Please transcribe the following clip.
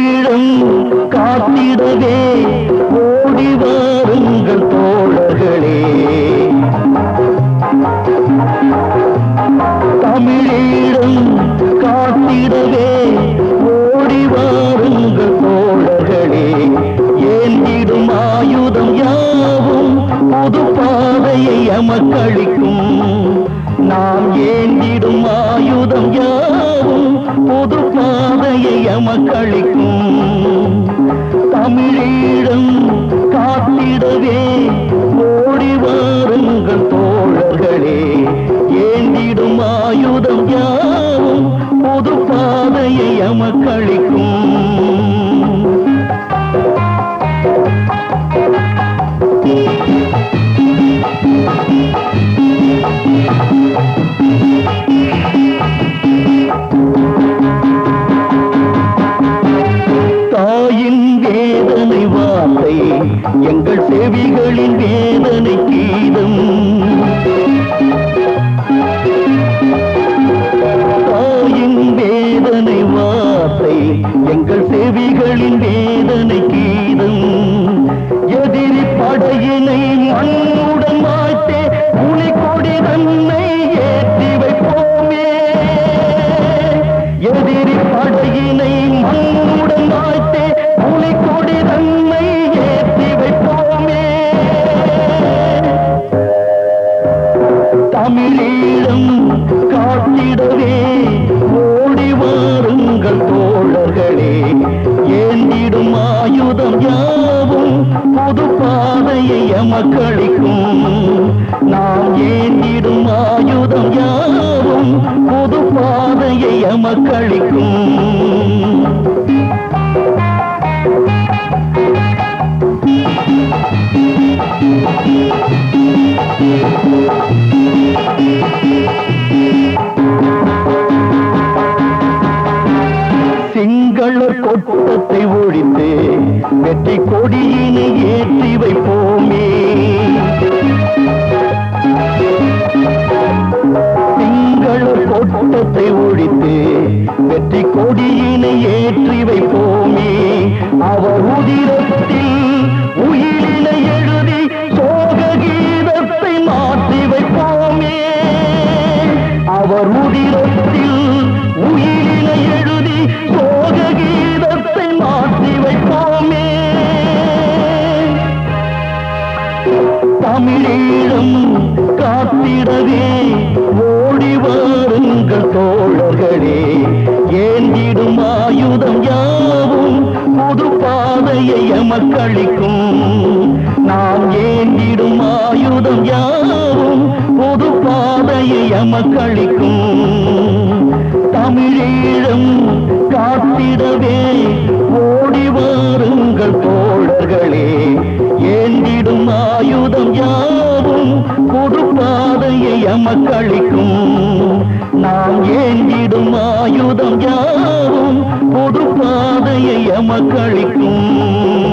தமிழீழம் காத்திடவே ஓடி வாருங்கள் தோழர்களே தமிழீழம் காத்திடவே ஓடி வாருங்கள் தோழர்களே ஏந்திடும் ஆயுதம் யாவும் புது பாதையை அமக்களிக்கும் நாம் ஏந்திடும் ஆயுதம் யாவும் புது பாதையை அமக்களிக்கும் தமிழீழம் காத்திடவே ஓடி வாருங்கள் தோழர்களே ஏந்திடும் ஆயுதம் யாவும் புது பாதையை அமக்களிக்கும் தாயின் வேதனை வார்த்தை எங்கள் செவிகளின் வேதனை கீதம் தாயின் வேதனை வார்த்தை எங்கள் செவிகளின் வேதனை கீதம் எதிரி படையினை மண்ணுடன் மாய்த்தே புலி கொடி தன்னை ஏற்றி வைப்போமே எதிரி படையினை மண்ணுடன் மாய்த்தே புலி கொடி தன்னை ஏற்றி வைப்போமே தமிழீழம் காத்திடவே ஓடி வாருங்கள் தோழர்களே ஏந்திடும் ஆயுதம் யாவும் புது பாதையை அமக்களிக்கும் நாம் ஏந்திடும் ஆயுதம் யாவும் புது பாதையை அமக்களிக்கும் சிங்கள கொட்டத்தை ஒழித்து வெற்றி கொடியினை ஏற்றி வைப்போமே சிங்கள கொட்டத்தை ஒழித்து வெற்றி கொடியினை ஏற்றி வைப்போமே அவர் உதிரத்தில் உயிரினை எழுதி சோக கீதத்தை மாற்றி வைப்போமே அவர் உதிரத்தில் உயிரினை எழுதி சோக கீதத்தை மாற்றி வைப்போமே தமிழீழம் காத்திடவே ஓடி வாருங்கள் தோழர்களே ஏந்திடும் ஆயுதம் யாவும் புது பாதையை அமக்களிக்கும் நாம் ஏந்திடும் ஆயுதம் யாவும் புது பாதையை அமக்களிக்கும் தமிழீழம் காத்திடவே ஓடி வாருங்கள் தோழர்களே ஏந்திடும் ஆயுதம் யாவும் புது பாதையை அமக்களிக்கும் நாம் ஏந்திடும் ஆயுதம் யாவும் புது பாதையை அமக்களிக்கும்